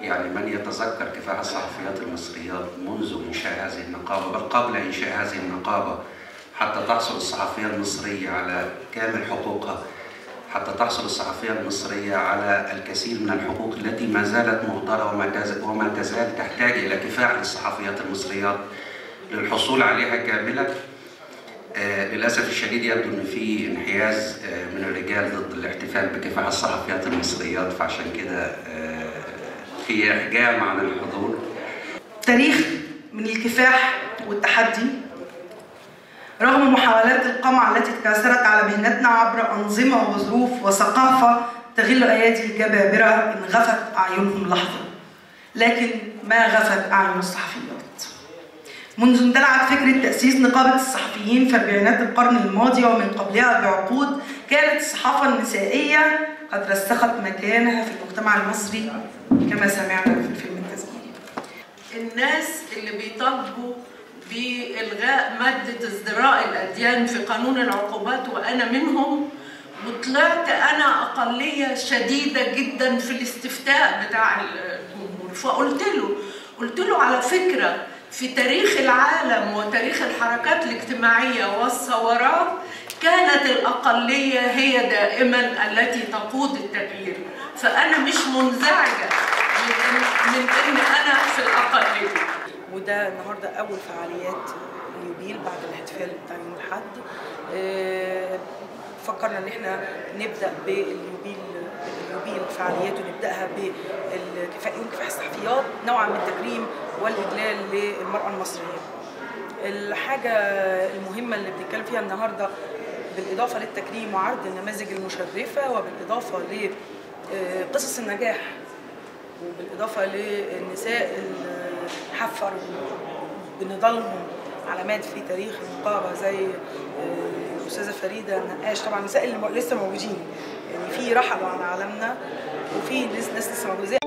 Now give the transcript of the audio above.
يعني من يتذكر كفاح الصحفيات المصريات منذ إنشاء هذه النقابة بل قبل إنشاء هذه النقابة حتى تحصل الصحفية المصرية على كامل حقوقها حتى تحصل الصحفية المصرية على الكثير من الحقوق التي ما زالت مهدرة وما تزال, وما تزال تحتاج إلى كفاح للصحفيات المصريات للحصول عليها كاملة آه للأسف الشديد يبدو أن في انحياز آه من الرجال ضد الاحتفال بكفاح الصحفيات المصريات فعشان كده آه في إحجام عن الحضور تاريخ من الكفاح والتحدي رغم محاولات القمع التي تكاثرت على مهنتنا عبر أنظمة وظروف وثقافة تغل أيادي الجبابرة إن غفت أعينهم لحظة لكن ما غفت أعين الصحفيات منذ اندلعت فكرة تأسيس نقابة الصحفيين في أربعينات القرن الماضي ومن قبلها بعقود كانت الصحافة النسائية قد رسخت مكانها في المجتمع المصري كما سمعنا في الفيلم التسجيلي الناس اللي بيطالبوا بإلغاء مادة ازدراء الأديان في قانون العقوبات وأنا منهم وطلعت أنا أقلية شديدة جدا في الاستفتاء بتاع الجمهور فقلت له قلت له على فكرة في تاريخ العالم وتاريخ الحركات الاجتماعية والثورات كانت الأقلية هي دائما التي تقود التغيير فأنا مش منزعجة من إن, من إن أنا في الأقلية وده النهارده اول فعاليات اليوبيل بعد الاحتفال بتاع يوم الاحد فكرنا ان احنا نبدا باليوبيل اليوبيل فعاليات ونبداها بالكفاح يوم كفاح الصحفيات نوعا من التكريم والاجلال للمراه المصريه. الحاجه المهمه اللي بنتكلم فيها النهارده بالاضافه للتكريم وعرض النماذج المشرفه وبالاضافه لقصص النجاح وبالاضافه للنساء حفر بنضالهم علامات في تاريخ النقابه زي الاستاذه فريده النقاش طبعا النساء اللي لسه موجودين يعني في رحلوا على عالمنا وفي ناس لسه موجودين